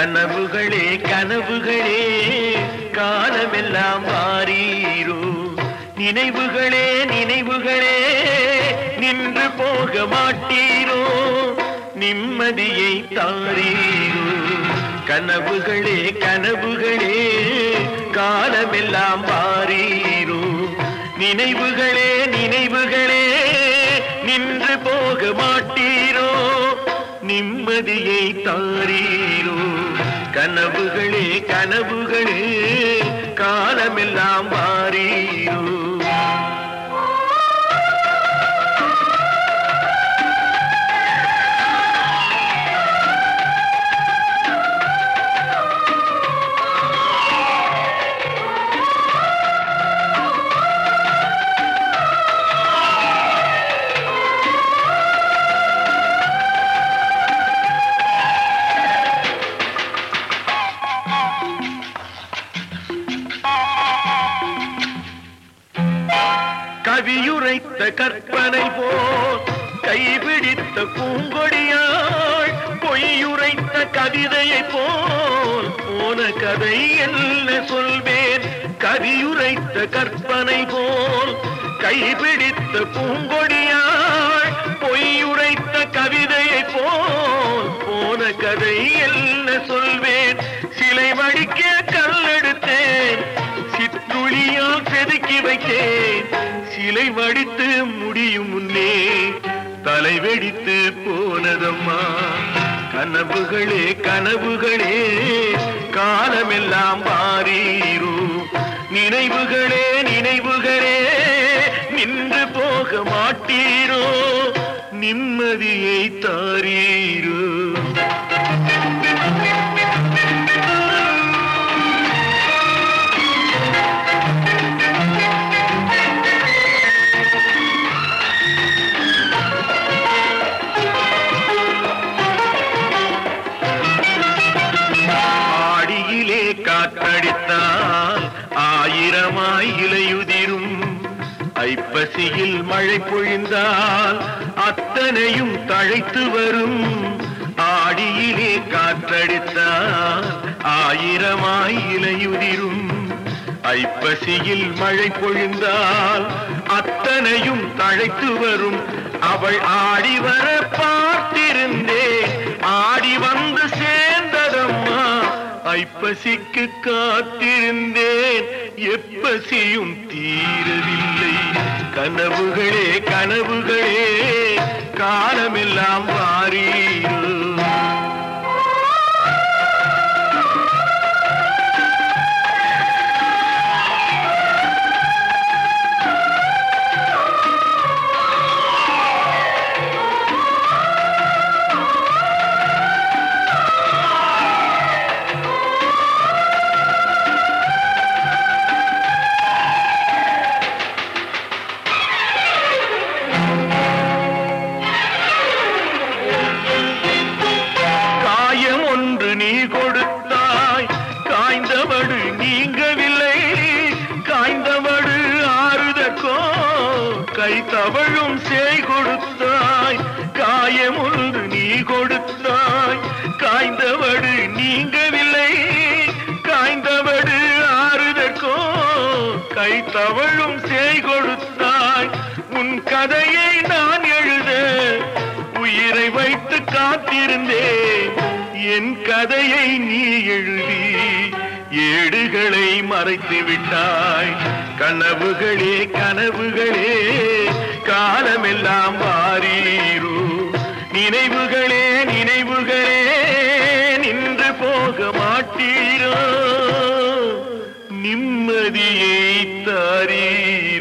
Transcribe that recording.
கனவுகளே கனவுகளே காலமெல்லாம் மாறீரோ நினைவுகளே நினைவுகளே நின்று போக மாட்டீரோ நிம்மதியை தாரீரோ கனவுகளே கனவுகளே காலமெல்லாம் மாறீரோ நினைவுகளே நினைவுகளே நின்று போக மாட்டீரோ நிம்மதியை தாரீரோ கனவுகளே கனவுகளே காலமெல்லாம் மாறீரோ கவியுரைத்த கற்பனை போல் கைபிடித்த பூங்கொடியாள் பொய்யுரைத்த கவிதையை போல் போன கதை என்ன சொல்வேன் கவியுரைத்த கற்பனை போல் கைபிடித்த பூங்கொடியாள் பொய்யுரைத்த கவிதையை போல் போன கதை என்ன சொல்வேன் சிலை வடிக்க கல்லெடுத்தேன் சிற்றுளியால் செதுக்கி வைத்தேன் சிலை வடித்து முடியும் முன்னே தலை வெடித்து போனதம்மா கனவுகளே கனவுகளே காலமெல்லாம் மாறீரோ நினைவுகளே நினைவுகளே நின்று போக மாட்டீரோ நிம்மதியை தாரீரோ ஆடியிலே காற்றடித்தால் ஆயிரமாய் இலையுதிரும் ஐப்பசியில் மழை பொழிந்தால் அத்தனையும் தழைத்து வரும் ஆடியிலே காற்றடித்தால் ஆயிரமாய் இலையுதிரும் ஐப்பசியில் மழை பொழிந்தால் அத்தனையும் தழைத்து வரும் அவள் ஆடி வர பார்த்திருந்தேன் ஆடி வந்து சேர்ந்ததம்மா ஐப்பசிக்கு காத்திருந்தேன் எப்பசியும் தீரவில்லை கனவுகளே கனவுகளே காலமெல்லாம் மாறீரோ காயம் ஒன்று நீ கொடுத்தாய் காய்ந்தவடு நீங்கவில்லை காய்ந்தவடு ஆறுதற்கோ கை தவழும் சேய் கொடுத்தாய் காயம் ஒன்று நீ கொடுத்தாய் காய்ந்தவடு நீங்கவில்லை காய்ந்தவடு ஆறுதற்கோ கை தவழும் சேய் கொடுத்தாய் உன் கதையை நான் எழுத உயிரை வைத்து காத்திருந்தேன் என் கதையை நீ எழுதி ஏடுகளை மறைத்து விட்டாய் கனவுகளே கனவுகளே காலமெல்லாம் மாறீரோ நினைவுகளே நினைவுகளே நின்று போக மாட்டீரோ நிம்மதியை தாரீ